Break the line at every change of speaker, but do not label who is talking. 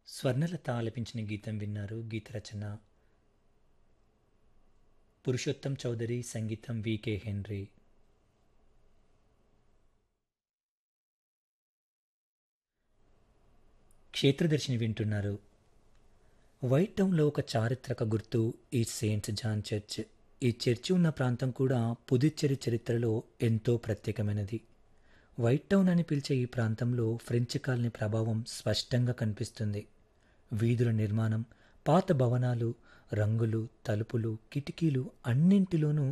స్వర్ణలత ఆలపించిన గీతం విన్నారు గీత రచన పురుషోత్తం చౌదరి సంగీతం వికే హెన్రీ క్షేత్రదర్శిని వింటున్నారు వైట్ టౌన్లో ఒక చారిత్రక గుర్తు ఈ సెయింట్ జాన్ చర్చ్ ఈ చర్చి ఉన్న ప్రాంతం కూడా పుదుచ్చేరి చరిత్రలో ఎంతో ప్రత్యేకమైనది వైట్ టౌన్ అని పిలిచే ఈ ప్రాంతంలో ఫ్రెంచ్ కాలనీ ప్రభావం స్పష్టంగా కనిపిస్తుంది వీధుల నిర్మాణం పాత భవనాలు రంగులు తలుపులు కిటికీలు అన్నింటిలోనూ